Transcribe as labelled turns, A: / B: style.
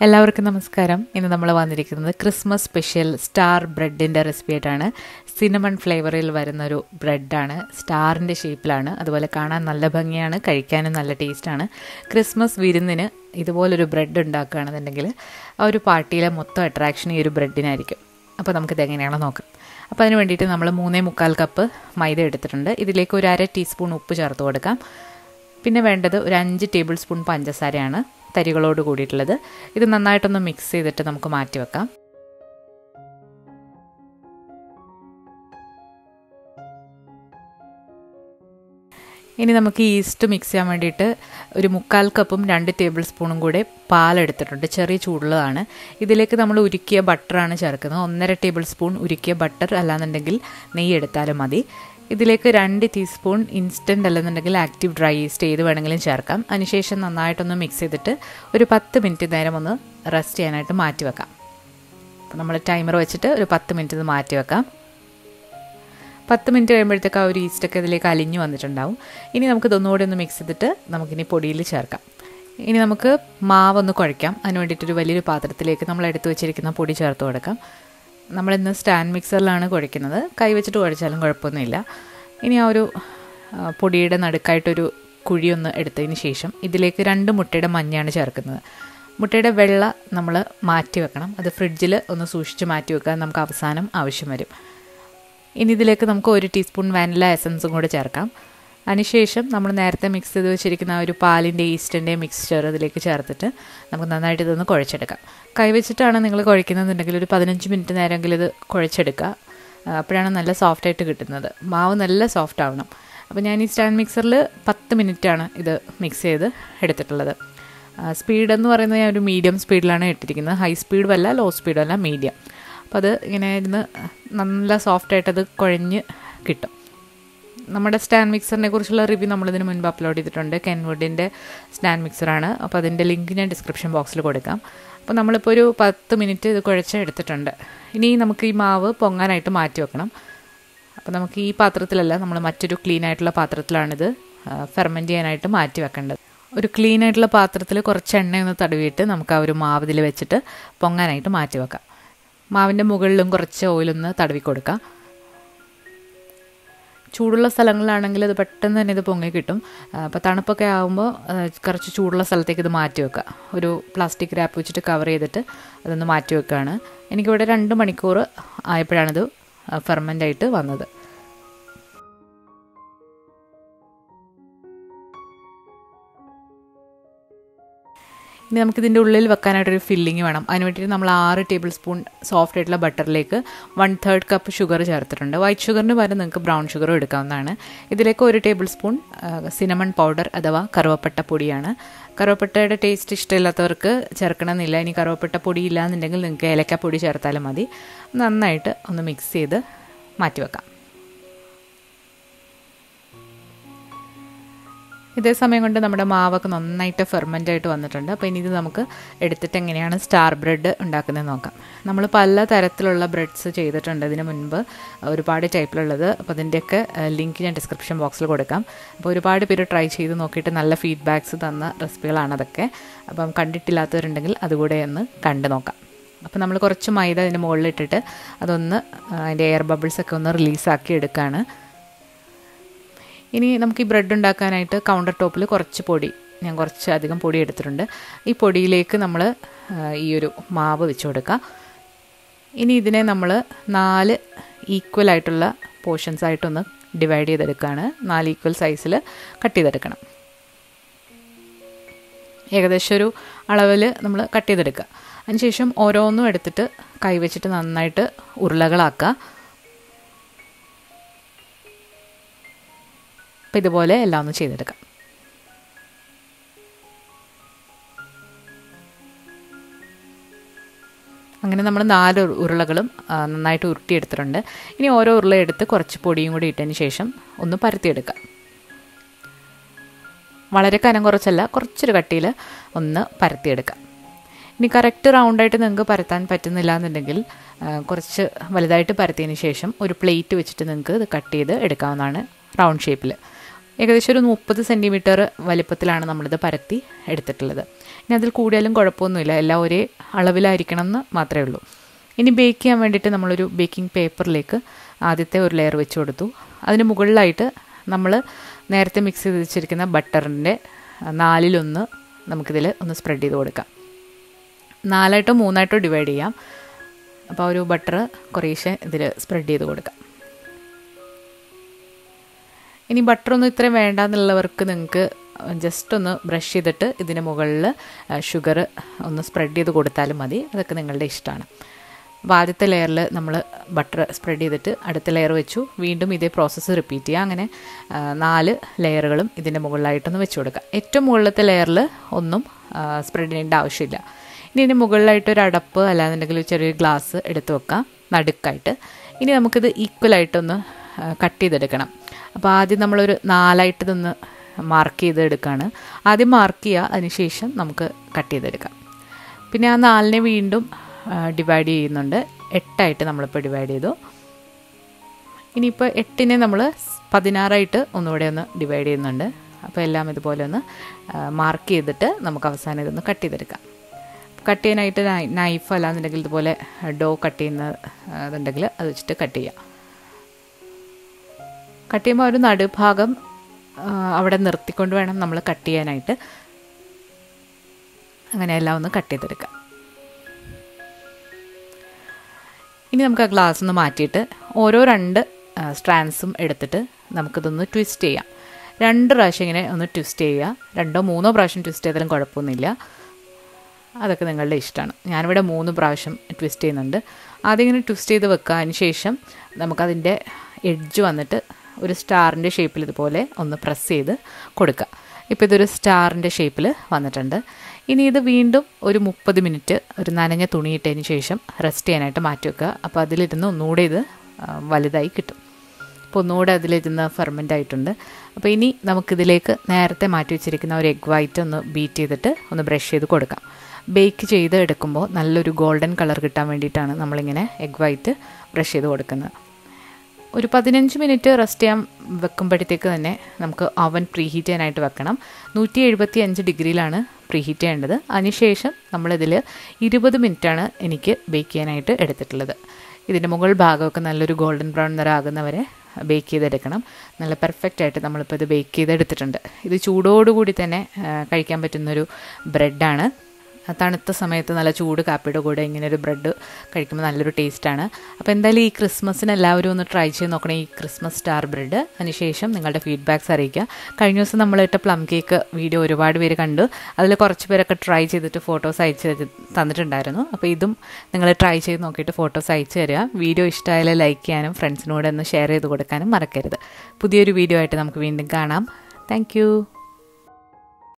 A: എല്ലാവർക്കും നമസ്കാരം ഇന്ന് നമ്മൾ വന്നിരിക്കുന്നത് ക്രിസ്മസ് സ്പെഷ്യൽ സ്റ്റാർ ബ്രെഡിൻ്റെ റെസിപ്പി ആയിട്ടാണ് സിനമൺ ഫ്ലേവറിൽ വരുന്ന ഒരു ബ്രെഡാണ് സ്റ്റാറിൻ്റെ ഷേപ്പിലാണ് അതുപോലെ കാണാൻ നല്ല ഭംഗിയാണ് കഴിക്കാനും നല്ല ടേസ്റ്റാണ് ക്രിസ്മസ് വിരുന്നിന് ഇതുപോലൊരു ബ്രെഡ് ഉണ്ടാക്കുകയാണെന്നുണ്ടെങ്കിൽ ആ ഒരു പാർട്ടിയിലെ മൊത്തം അട്രാക്ഷൻ ഈ ഒരു ബ്രെഡിനായിരിക്കും അപ്പോൾ നമുക്കിത് എങ്ങനെയാണോ നോക്കാം അപ്പോൾ അതിന് വേണ്ടിയിട്ട് നമ്മൾ മൂന്നേ മുക്കാൽ കപ്പ് മൈദ എടുത്തിട്ടുണ്ട് ഇതിലേക്ക് ഒരു അര ടീസ്പൂൺ ഉപ്പ് ചേർത്ത് കൊടുക്കാം പിന്നെ വേണ്ടത് ഒരു അഞ്ച് ടേബിൾ സ്പൂൺ പഞ്ചസാരയാണ് തരികളോട് കൂടിയിട്ടുള്ളത് ഇത് നന്നായിട്ടൊന്ന് മിക്സ് ചെയ്തിട്ട് നമുക്ക് മാറ്റി വെക്കാം ഇനി നമുക്ക് ഈസ്റ്റ് മിക്സ് ചെയ്യാൻ വേണ്ടിയിട്ട് ഒരു മുക്കാൽ കപ്പും രണ്ട് ടേബിൾ സ്പൂണും കൂടെ പാലെടുത്തിട്ടുണ്ട് ചെറിയ ചൂടുള്ളതാണ് ഇതിലേക്ക് നമ്മൾ ഉരുക്കിയ ബട്ടറാണ് ചേർക്കുന്നത് ഒന്നര ടേബിൾ സ്പൂൺ ഉരുക്കിയ ബട്ടർ അല്ലാന്നുണ്ടെങ്കിൽ നെയ്യ് എടുത്താലും മതി ഇതിലേക്ക് രണ്ട് ടീസ്പൂൺ ഇൻസ്റ്റൻറ്റ് അല്ലെന്നുണ്ടെങ്കിൽ ആക്റ്റീവ് ഡ്രൈ ഈസ്റ്റ് ഏത് വേണമെങ്കിലും ചേർക്കാം അതിനുശേഷം നന്നായിട്ടൊന്ന് മിക്സ് ചെയ്തിട്ട് ഒരു പത്ത് മിനിറ്റ് നേരം ഒന്ന് റെസ്റ്റ് ചെയ്യാനായിട്ട് മാറ്റി വെക്കാം അപ്പോൾ നമ്മൾ ടൈമർ വെച്ചിട്ട് ഒരു പത്ത് മിനിറ്റ് ഇത് മാറ്റി വെക്കാം പത്ത് മിനിറ്റ് കഴിയുമ്പോഴത്തേക്ക് ആ ഒരു ഈസ്റ്റൊക്കെ ഇതിലേക്ക് അലിഞ്ഞു വന്നിട്ടുണ്ടാവും ഇനി നമുക്ക് ഇതൊന്നുകൂടി ഒന്ന് മിക്സ് ചെയ്തിട്ട് നമുക്കിനി പൊടിയിൽ ചേർക്കാം ഇനി നമുക്ക് മാവൊന്ന് കുഴയ്ക്കാം അതിന് വേണ്ടിയിട്ടൊരു വലിയൊരു പാത്രത്തിലേക്ക് നമ്മൾ എടുത്തു വെച്ചിരിക്കുന്ന പൊടി ചേർത്ത് കൊടുക്കാം നമ്മളിന്ന് സ്റ്റാൻഡ് മിക്സറിലാണ് കുഴയ്ക്കുന്നത് കൈ വെച്ചിട്ട് കുഴച്ചാലും കുഴപ്പമൊന്നുമില്ല ഇനി ആ ഒരു പൊടിയുടെ നടുക്കായിട്ടൊരു കുഴിയൊന്ന് എടുത്തതിന് ശേഷം ഇതിലേക്ക് രണ്ട് മുട്ടയുടെ മഞ്ഞയാണ് ചേർക്കുന്നത് മുട്ടയുടെ വെള്ള നമ്മൾ മാറ്റി വെക്കണം അത് ഫ്രിഡ്ജിൽ ഒന്ന് സൂക്ഷിച്ച് മാറ്റി വെക്കാൻ നമുക്ക് അവസാനം ആവശ്യം വരും ഇനി ഇതിലേക്ക് നമുക്ക് ഒരു ടീസ്പൂൺ വാനില എസൻസും കൂടെ ചേർക്കാം അതിനുശേഷം നമ്മൾ നേരത്തെ മിക്സ് ചെയ്ത് വെച്ചിരിക്കുന്ന ആ ഒരു പാലിൻ്റെ ഈസ്റ്റിൻ്റെ മിക്സ്ചർ ഇതിലേക്ക് ചേർത്തിട്ട് നമുക്ക് നന്നായിട്ട് ഇതൊന്ന് കുഴച്ചെടുക്കാം കൈവച്ചിട്ടാണ് നിങ്ങൾ കുഴക്കുന്നതെന്നുണ്ടെങ്കിൽ ഒരു പതിനഞ്ച് മിനിറ്റ് നേരമെങ്കിലും ഇത് കുഴച്ചെടുക്കുക അപ്പോഴാണ് നല്ല സോഫ്റ്റായിട്ട് കിട്ടുന്നത് മാവ് നല്ല സോഫ്റ്റ് ആവണം അപ്പോൾ ഞാൻ ഈ സ്റ്റാൻഡ് മിക്സറിൽ പത്ത് മിനിറ്റാണ് ഇത് മിക്സ് ചെയ്ത് എടുത്തിട്ടുള്ളത് സ്പീഡ് എന്ന് പറയുന്നത് ഞാൻ ഒരു മീഡിയം സ്പീഡിലാണ് ഇട്ടിരിക്കുന്നത് ഹൈ സ്പീഡും അല്ല ലോ സ്പീഡും അല്ല മീഡിയം അപ്പോൾ അത് ഇങ്ങനെ ഇരുന്ന് നല്ല സോഫ്റ്റായിട്ടത് കുഴഞ്ഞ് കിട്ടും നമ്മുടെ സ്റ്റാൻഡ് മിക്സറിനെ കുറിച്ചുള്ള റിവ്യൂ നമ്മളിതിന് മുൻപ് അപ്ലോഡ് ചെയ്തിട്ടുണ്ട് കെൻവുഡിൻ്റെ സ്റ്റാൻഡ് മിക്സറാണ് അപ്പോൾ അതിൻ്റെ ലിങ്ക് ഞാൻ ഡിസ്ക്രിപ്ഷൻ ബോക്സിൽ കൊടുക്കാം അപ്പോൾ നമ്മളിപ്പോൾ ഒരു പത്ത് മിനിറ്റ് ഇത് കുഴച്ച് എടുത്തിട്ടുണ്ട് ഇനി നമുക്ക് ഈ മാവ് പൊങ്ങാനായിട്ട് മാറ്റി വെക്കണം അപ്പോൾ നമുക്ക് ഈ പാത്രത്തിലല്ല നമ്മൾ മറ്റൊരു ക്ലീൻ ആയിട്ടുള്ള പാത്രത്തിലാണിത് ഫെർമെൻറ്റ് ചെയ്യാനായിട്ട് മാറ്റി വെക്കേണ്ടത് ഒരു ക്ലീൻ ആയിട്ടുള്ള പാത്രത്തിൽ കുറച്ച് എണ്ണയൊന്ന് തടവിയിട്ട് നമുക്ക് ആ ഒരു മാവ് ഇതിൽ വെച്ചിട്ട് പൊങ്ങാനായിട്ട് മാറ്റി വെക്കാം മാവിൻ്റെ മുകളിലും കുറച്ച് ഓയിലൊന്ന് തടവി കൊടുക്കാം ചൂടുള്ള സ്ഥലങ്ങളിലാണെങ്കിൽ ഇത് പെട്ടെന്ന് തന്നെ ഇത് പൊങ്ങി കിട്ടും അപ്പോൾ തണുപ്പൊക്കെ ആകുമ്പോൾ കുറച്ച് ചൂടുള്ള സ്ഥലത്തേക്ക് ഇത് മാറ്റി വെക്കുക ഒരു പ്ലാസ്റ്റിക് റാപ്പ് വെച്ചിട്ട് കവർ ചെയ്തിട്ട് അതൊന്ന് മാറ്റി വെക്കുകയാണ് എനിക്കിവിടെ രണ്ട് മണിക്കൂർ ആയപ്പോഴാണിത് ഫെർമെൻ്റ് ആയിട്ട് വന്നത് ഇനി നമുക്കിതിൻ്റെ ഉള്ളിൽ വെക്കാനായിട്ടൊരു ഫില്ലിങ് വേണം അതിന് വേണ്ടിയിട്ട് നമ്മൾ ആറ് ടേബിൾ സ്പൂൺ സോഫ്റ്റ് ആയിട്ടുള്ള ബട്ടറിലേക്ക് വൺ തേർഡ് കപ്പ് ഷുഗർ ചേർത്തിട്ടുണ്ട് വൈറ്റ് ഷുഗറിന് പകരം നിങ്ങൾക്ക് ബ്രൗൺ ഷുഗറും എടുക്കാവുന്നതാണ് ഇതിലേക്ക് ഒരു ടേബിൾ സ്പൂൺ സിനമൺ പൗഡർ അഥവാ കറുവപ്പട്ട പൊടിയാണ് കറുവപ്പട്ടയുടെ ടേസ്റ്റ് ഇഷ്ടമില്ലാത്തവർക്ക് ചേർക്കണമെന്നില്ല ഇനി കറുവപ്പട്ട പൊടി ഇല്ല എന്നുണ്ടെങ്കിൽ നിങ്ങൾക്ക് ഏലക്കപ്പൊടി ചേർത്താലും മതി നന്നായിട്ട് ഒന്ന് മിക്സ് ചെയ്ത് മാറ്റി വെക്കാം ഇതേ സമയം കൊണ്ട് നമ്മുടെ മാവൊക്കെ നന്നായിട്ട് ഫെർമെൻ്റ് ആയിട്ട് വന്നിട്ടുണ്ട് അപ്പോൾ ഇനി ഇത് നമുക്ക് എടുത്തിട്ട് എങ്ങനെയാണ് സ്റ്റാർ ബ്രെഡ് ഉണ്ടാക്കുന്നത് നോക്കാം നമ്മൾ പല തരത്തിലുള്ള ബ്രെഡ്സ് ചെയ്തിട്ടുണ്ട് ഇതിന് മുൻപ് ഒരുപാട് ടൈപ്പിലുള്ളത് അപ്പോൾ അതിൻ്റെയൊക്കെ ലിങ്ക് ഞാൻ ഡിസ്ക്രിപ്ഷൻ ബോക്സിൽ കൊടുക്കാം അപ്പോൾ ഒരുപാട് പേര് ട്രൈ ചെയ്ത് നോക്കിയിട്ട് നല്ല ഫീഡ്ബാക്ക്സ് തന്ന റെസിപ്പികളാണ് അതൊക്കെ അപ്പം കണ്ടിട്ടില്ലാത്തവരുണ്ടെങ്കിൽ അതുകൂടെ ഒന്ന് കണ്ടു നോക്കാം അപ്പോൾ നമ്മൾ കുറച്ച് മൈദ അതിൻ്റെ മുകളിൽ ഇട്ടിട്ട് അതൊന്ന് അതിൻ്റെ എയർ ബബിൾസ് ഒക്കെ ഒന്ന് റിലീസാക്കി എടുക്കുകയാണ് ഇനി നമുക്ക് ഈ ബ്രെഡ് ഉണ്ടാക്കാനായിട്ട് കൗണ്ടർ ടോപ്പിൽ കുറച്ച് പൊടി ഞാൻ കുറച്ച് അധികം പൊടി എടുത്തിട്ടുണ്ട് ഈ പൊടിയിലേക്ക് നമ്മൾ ഈ ഒരു മാവ് വെച്ച് കൊടുക്കുക ഇനി ഇതിനെ നമ്മൾ നാല് ഈക്വൽ ആയിട്ടുള്ള പോർഷൻസ് ആയിട്ടൊന്ന് ഡിവൈഡ് ചെയ്തെടുക്കുകയാണ് നാല് ഈക്വൽ സൈസിൽ കട്ട് ചെയ്തെടുക്കണം ഏകദേശം ഒരു അളവിൽ നമ്മൾ കട്ട് ചെയ്തെടുക്കുക അതിനുശേഷം ഓരോന്നും എടുത്തിട്ട് കൈവച്ചിട്ട് നന്നായിട്ട് ഉരുളകളാക്കുക അപ്പോൾ ഇതുപോലെ എല്ലാം ഒന്ന് ചെയ്തെടുക്കാം അങ്ങനെ നമ്മൾ നാല് ഉരുളകളും നന്നായിട്ട് ഉരുട്ടിയെടുത്തിട്ടുണ്ട് ഇനി ഓരോ ഉരുള എടുത്ത് കുറച്ച് പൊടിയും കൂടി ഇട്ടതിന് ശേഷം ഒന്ന് പരത്തിയെടുക്കാം വളരെ കനം കുറച്ചല്ല കുറച്ചൊരു കട്ടിയിൽ ഒന്ന് പരത്തിയെടുക്കാം ഇനി കറക്റ്റ് റൗണ്ടായിട്ട് നിങ്ങൾക്ക് പരത്താൻ പറ്റുന്നില്ല എന്നുണ്ടെങ്കിൽ കുറച്ച് വലുതായിട്ട് പരത്തിയതിന് ശേഷം ഒരു പ്ലേറ്റ് വെച്ചിട്ട് നിങ്ങൾക്ക് ഇത് കട്ട് ചെയ്ത് എടുക്കാവുന്നതാണ് റൗണ്ട് ഷേപ്പിൽ ഏകദേശം ഒരു മുപ്പത് സെൻറ്റിമീറ്റർ വലിപ്പത്തിലാണ് നമ്മളിത് പരത്തി എടുത്തിട്ടുള്ളത് ഇനി അതിൽ കൂടിയാലും കുഴപ്പമൊന്നുമില്ല എല്ലാം ഒരേ അളവിലായിരിക്കണം എന്ന് മാത്രമേ ഉള്ളൂ ഇനി ബേക്ക് ചെയ്യാൻ വേണ്ടിയിട്ട് നമ്മളൊരു ബേക്കിംഗ് പേപ്പറിലേക്ക് ആദ്യത്തെ ഒരു ലെയർ വെച്ച് കൊടുത്തു അതിന് മുകളിലായിട്ട് നമ്മൾ നേരത്തെ മിക്സ് ചെയ്ത് വെച്ചിരിക്കുന്ന ബട്ടറിൻ്റെ നാലിലൊന്ന് നമുക്കിതിൽ ഒന്ന് സ്പ്രെഡ് ചെയ്ത് കൊടുക്കാം നാലായിട്ടോ മൂന്നായിട്ടോ ഡിവൈഡ് ചെയ്യാം അപ്പോൾ ആ ഒരു ബട്ടർ കുറേശ്ശെ ഇതിൽ സ്പ്രെഡ് ചെയ്ത് കൊടുക്കാം ഇനി ബട്ടറൊന്നും ഇത്രയും വേണ്ട എന്നുള്ളവർക്ക് നിങ്ങൾക്ക് ജസ്റ്റ് ഒന്ന് ബ്രഷ് ചെയ്തിട്ട് ഇതിന് മുകളിൽ ഷുഗർ ഒന്ന് സ്പ്രെഡ് ചെയ്ത് കൊടുത്താലും മതി അതൊക്കെ നിങ്ങളുടെ ഇഷ്ടമാണ് അപ്പോൾ ആദ്യത്തെ ലെയറിൽ നമ്മൾ ബട്ടർ സ്പ്രെഡ് ചെയ്തിട്ട് അടുത്ത ലെയർ വെച്ചു വീണ്ടും ഇതേ പ്രോസസ്സ് റിപ്പീറ്റ് ചെയ്യുക അങ്ങനെ നാല് ലെയറുകളും ഇതിൻ്റെ മുകളിലായിട്ടൊന്ന് വെച്ച് കൊടുക്കുക ഏറ്റവും മുകളിലത്തെ ലെയറിൽ ഒന്നും സ്പ്രെഡ് ചെയ്യേണ്ട ആവശ്യമില്ല ഇനി ഇതിന് മുകളിലായിട്ട് ഒരു അടപ്പ് അല്ലാന്നുണ്ടെങ്കിൽ ഒരു ചെറിയൊരു ഗ്ലാസ് എടുത്ത് വെക്കാം നടുക്കായിട്ട് ഇനി നമുക്കിത് ഈക്വലായിട്ടൊന്ന് കട്ട് ചെയ്തെടുക്കണം അപ്പോൾ ആദ്യം നമ്മളൊരു നാലായിട്ട് ഇതൊന്ന് മാർക്ക് ചെയ്തെടുക്കുകയാണ് ആദ്യം മാർക്ക് ചെയ്യുക അതിനുശേഷം നമുക്ക് കട്ട് ചെയ്തെടുക്കാം പിന്നെ ആ നാലിനെ വീണ്ടും ഡിവൈഡ് ചെയ്യുന്നുണ്ട് എട്ടായിട്ട് നമ്മളിപ്പോൾ ഡിവൈഡ് ചെയ്തു ഇനിയിപ്പോൾ എട്ടിനെ നമ്മൾ പതിനാറായിട്ട് ഒന്നുകൂടെ ഒന്ന് ഡിവൈഡ് ചെയ്യുന്നുണ്ട് അപ്പോൾ എല്ലാം ഇതുപോലെ ഒന്ന് മാർക്ക് ചെയ്തിട്ട് നമുക്ക് അവസാനം ഇതൊന്ന് കട്ട് ചെയ്തെടുക്കാം കട്ട് ചെയ്യാനായിട്ട് നൈഫ് അല്ലാന്നുണ്ടെങ്കിൽ ഇതുപോലെ ഡോ കട്ട് ചെയ്യുന്ന അതുണ്ടെങ്കിൽ അത് വെച്ചിട്ട് കട്ട് ചെയ്യാം കട്ട് ചെയ്യുമ്പോൾ ഒരു നടുഭാഗം അവിടെ നിർത്തിക്കൊണ്ട് വേണം നമ്മൾ കട്ട് ചെയ്യാനായിട്ട് അങ്ങനെ എല്ലാം ഒന്ന് കട്ട് ചെയ്തെടുക്കാം ഇനി നമുക്ക് ആ ഗ്ലാസ് ഒന്ന് മാറ്റിയിട്ട് ഓരോ രണ്ട് സ്ട്രാൻഡ്സും എടുത്തിട്ട് നമുക്കിതൊന്ന് ട്വിസ്റ്റ് ചെയ്യാം രണ്ട് പ്രാവശ്യം ഇങ്ങനെ ഒന്ന് ട്വിസ്റ്റ് ചെയ്യുക രണ്ടോ മൂന്നോ പ്രാവശ്യം ട്വിസ്റ്റ് ചെയ്താലും കുഴപ്പമൊന്നുമില്ല അതൊക്കെ നിങ്ങളുടെ ഇഷ്ടമാണ് ഞാനിവിടെ മൂന്ന് പ്രാവശ്യം ട്വിസ്റ്റ് ചെയ്യുന്നുണ്ട് ആദ്യം ഇങ്ങനെ ട്വിസ്റ്റ് ചെയ്ത് വെക്കുക അതിന് ശേഷം നമുക്കതിൻ്റെ എഡ്ജ് വന്നിട്ട് ഒരു സ്റ്റാറിൻ്റെ ഷേപ്പിൽ ഇതുപോലെ ഒന്ന് പ്രസ് ചെയ്ത് കൊടുക്കുക ഇപ്പോൾ ഇതൊരു സ്റ്റാറിൻ്റെ ഷേപ്പിൽ വന്നിട്ടുണ്ട് ഇനി ഇത് വീണ്ടും ഒരു മുപ്പത് മിനിറ്റ് ഒരു നനഞ്ഞ തുണിയിട്ടതിന് ശേഷം റെസ്റ്റ് ചെയ്യാനായിട്ട് മാറ്റി വെക്കുക അപ്പോൾ അതിലിരുന്ന് ഒന്നുകൂടെ ഇത് വലുതായി കിട്ടും അപ്പോൾ ഒന്നുകൂടെ അതിലിരുന്ന് ഫെർമെൻ്റ് ആയിട്ടുണ്ട് അപ്പോൾ ഇനി നമുക്കിതിലേക്ക് നേരത്തെ മാറ്റി വെച്ചിരിക്കുന്ന ഒരു എഗ് വൈറ്റ് ഒന്ന് ബീറ്റ് ചെയ്തിട്ട് ഒന്ന് ബ്രഷ് ചെയ്ത് കൊടുക്കാം ബേക്ക് ചെയ്ത് എടുക്കുമ്പോൾ നല്ലൊരു ഗോൾഡൻ കളർ കിട്ടാൻ വേണ്ടിയിട്ടാണ് നമ്മളിങ്ങനെ എഗ് വൈറ്റ് ബ്രഷ് ചെയ്ത് കൊടുക്കുന്നത് ഒരു പതിനഞ്ച് മിനിറ്റ് റെസ്റ്റ് ചെയ്യാൻ വെക്കുമ്പോഴത്തേക്ക് തന്നെ നമുക്ക് അവൻ പ്രീഹീറ്റ് ചെയ്യാനായിട്ട് വെക്കണം നൂറ്റി എഴുപത്തി അഞ്ച് ഡിഗ്രിയിലാണ് പ്രീഹീറ്റ് ചെയ്യേണ്ടത് അതിനുശേഷം നമ്മളിതിൽ ഇരുപത് മിനിറ്റാണ് എനിക്ക് ബേക്ക് ചെയ്യാനായിട്ട് എടുത്തിട്ടുള്ളത് ഇതിൻ്റെ മുകൾ ഭാഗമൊക്കെ നല്ലൊരു ഗോൾഡൻ ബ്രൗൺ നിറമാകുന്നവരെ ബേക്ക് ചെയ്തെടുക്കണം നല്ല പെർഫെക്റ്റ് ആയിട്ട് നമ്മളിപ്പോൾ ഇത് ബേക്ക് ചെയ്തെടുത്തിട്ടുണ്ട് ഇത് ചൂടോടുകൂടി തന്നെ കഴിക്കാൻ പറ്റുന്നൊരു ബ്രെഡാണ് തണുത്ത സമയത്ത് നല്ല ചൂട് കാപ്പിയുടെ കൂടെ ഇങ്ങനെ ഒരു ബ്രെഡ് കഴിക്കുമ്പോൾ നല്ലൊരു ടേസ്റ്റാണ് അപ്പോൾ എന്തായാലും ഈ ക്രിസ്മസിന് എല്ലാവരും ഒന്ന് ട്രൈ ചെയ്ത് നോക്കണം ഈ ക്രിസ്മസ് സ്റ്റാർ ബ്രെഡ് അതിനുശേഷം നിങ്ങളുടെ ഫീഡ്ബാക്ക്സ് അറിയിക്കുക കഴിഞ്ഞ ദിവസം നമ്മളിട്ട പ്ലം കേക്ക് വീഡിയോ ഒരുപാട് പേര് കണ്ടു അതിൽ കുറച്ച് പേരൊക്കെ ട്രൈ ചെയ്തിട്ട് ഫോട്ടോസ് അയച്ച് തന്നിട്ടുണ്ടായിരുന്നു അപ്പോൾ ഇതും നിങ്ങൾ ട്രൈ ചെയ്ത് നോക്കിയിട്ട് ഫോട്ടോസ് അയച്ചു തരിക വീഡിയോ ഇഷ്ടമായാൽ ലൈക്ക് ചെയ്യാനും ഫ്രണ്ട്സിനോട് ഒന്ന് ഷെയർ ചെയ്ത് കൊടുക്കാനും മറക്കരുത് പുതിയൊരു വീഡിയോ ആയിട്ട് നമുക്ക് വീണ്ടും കാണാം താങ്ക്